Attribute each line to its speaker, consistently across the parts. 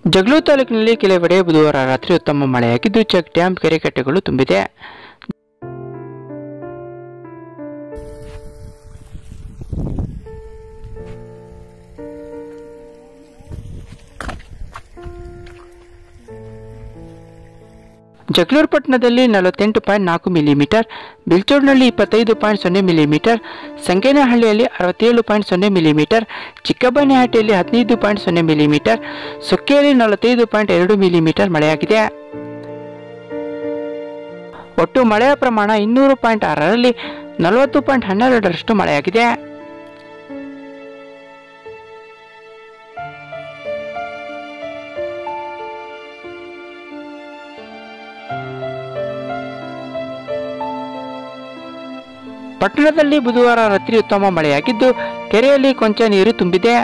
Speaker 1: ಜಗಳೂರು ತಾಲೂಕಿನಲ್ಲಿ ಕೆಲವೆಡೆ ಬುಧವಾರ ರಾತ್ರಿ ಉತ್ತಮ ಮಳೆಯಾಗಿದ್ದು ಚೆಕ್ ಡ್ಯಾಂ ಕೆರೆಕಟ್ಟೆಗಳು ತುಂಬಿದೆ ಜಗಳೂರು ಪಟ್ಟಣದಲ್ಲಿ ನಲವತ್ತೆಂಟು ಪಾಯಿಂಟ್ ನಾಲ್ಕು ಮಿಲಿಮೀಟರ್ ಬಿಲ್ಚೋಡ್ನಲ್ಲಿ ಇಪ್ಪತ್ತೈದು ಪಾಯಿಂಟ್ ಸೊನ್ನೆ ಮಿಲಿಮೀಟರ್ ಸಂಗೇನಹಳ್ಳಿಯಲ್ಲಿ ಅರವತ್ತೇಳು ಪಾಯಿಂಟ್ ಸೊನ್ನೆ ಮಿಲಿಮೀಟರ್ ಚಿಕ್ಕಬನ್ನಿಹಟ್ಟಿಯಲ್ಲಿ ಹದಿನೈದು ಪಾಯಿಂಟ್ ಸೊನ್ನೆ ಮಿಲಿಮೀಟರ್ ಸೊಕ್ಕೆಯಲ್ಲಿ ನಲವತ್ತೈದು ಪಾಯಿಂಟ್ ಎರಡು ಮಿಲಿಮೀಟರ್ ಮಳೆಯಾಗಿದೆ ಒಟ್ಟು ಮಳೆಯ ಪ್ರಮಾಣ ಇನ್ನೂರು ಪಾಯಿಂಟ್ ಆರರಲ್ಲಿ ನಲವತ್ತು ಪಾಯಿಂಟ್ ಹನ್ನೆರಡರಷ್ಟು ಮಳೆಯಾಗಿದೆ ಪಟ್ಟಣದಲ್ಲಿ ಬುಧವಾರ ರಾತ್ರಿ ಉತ್ತಮ ಮಳೆಯಾಗಿದ್ದು ಕೆರೆಯಲ್ಲಿ ಕೊಂಚ ನೀರು ತುಂಬಿದೆ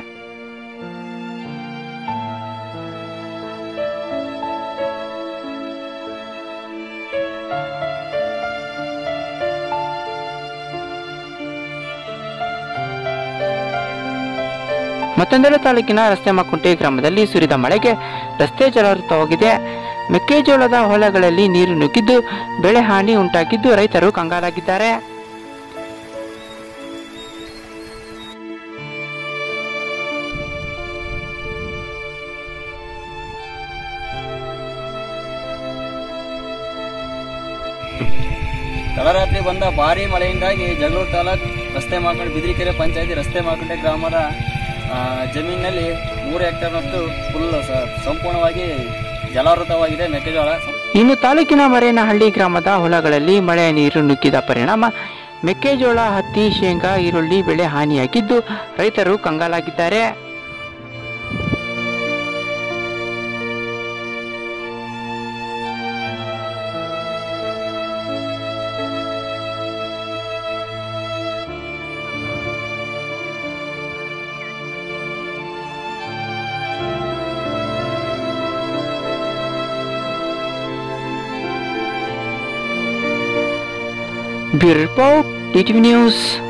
Speaker 1: ಮತ್ತೊಂದೆಡೆ ತಾಲೂಕಿನ ರಸ್ತೆ ಮಕ್ಕುಂಟೆ ಗ್ರಾಮದಲ್ಲಿ ಸುರಿದ ಮಳೆಗೆ ರಸ್ತೆ ಜಲಾವೃತವಾಗಿದೆ ಮೆಕ್ಕೆಜೋಳದ ಹೊಲಗಳಲ್ಲಿ ನೀರು ನುಗ್ಗಿದ್ದು ಬೆಳೆ ಹಾನಿ ಉಂಟಾಗಿದ್ದು ರೈತರು ಕಂಗಾಲಾಗಿದ್ದಾರೆ
Speaker 2: ತಡರಾತ್ರಿ ಬಂದ ಭಾರಿ ಮಳೆಯಿಂದಾಗಿ ಜಗಳೂರು ತಾಲೂಕ್ ರಸ್ತೆ ಮಾರ್ಕಂಡೆ ಬಿದಿರಿಕೆರೆ ಪಂಚಾಯತಿ ರಸ್ತೆ ಮಾರ್ಕಂಡೆ ಗ್ರಾಮದ ಆ, ಜಮೀನಿನಲ್ಲಿ ಮೂರು ಹೆಕ್ಟೇರ್ನಷ್ಟು ಫುಲ್ ಸ- ಸಂಪೂರ್ಣವಾಗಿ ಜಲಾವೃತವಾಗಿದೆ ಮೆಕ್ಕೆಜೋಳ
Speaker 1: ಇನ್ನು ತಾಲೂಕಿನ ಮರೇನಹಳ್ಳಿ ಗ್ರಾಮದ ಹೊಲಗಳಲ್ಲಿ ಮಳೆಯ ನೀರು ನುಗ್ಗಿದ ಪರಿಣಾಮ ಮೆಕ್ಕೆಜೋಳ ಹತ್ತಿ ಶೇಂಗಾ ಈರುಳ್ಳಿ ಬೆಳೆ ಹಾನಿಯಾಗಿದ್ದು ರೈತರು ಕಂಗಾಲಾಗಿದ್ದಾರೆ ಬ್ಯೂರೋ ರಿಪೋರ್ಟ್ ಟಿಟಿವಿ ನ್ಯೂಸ್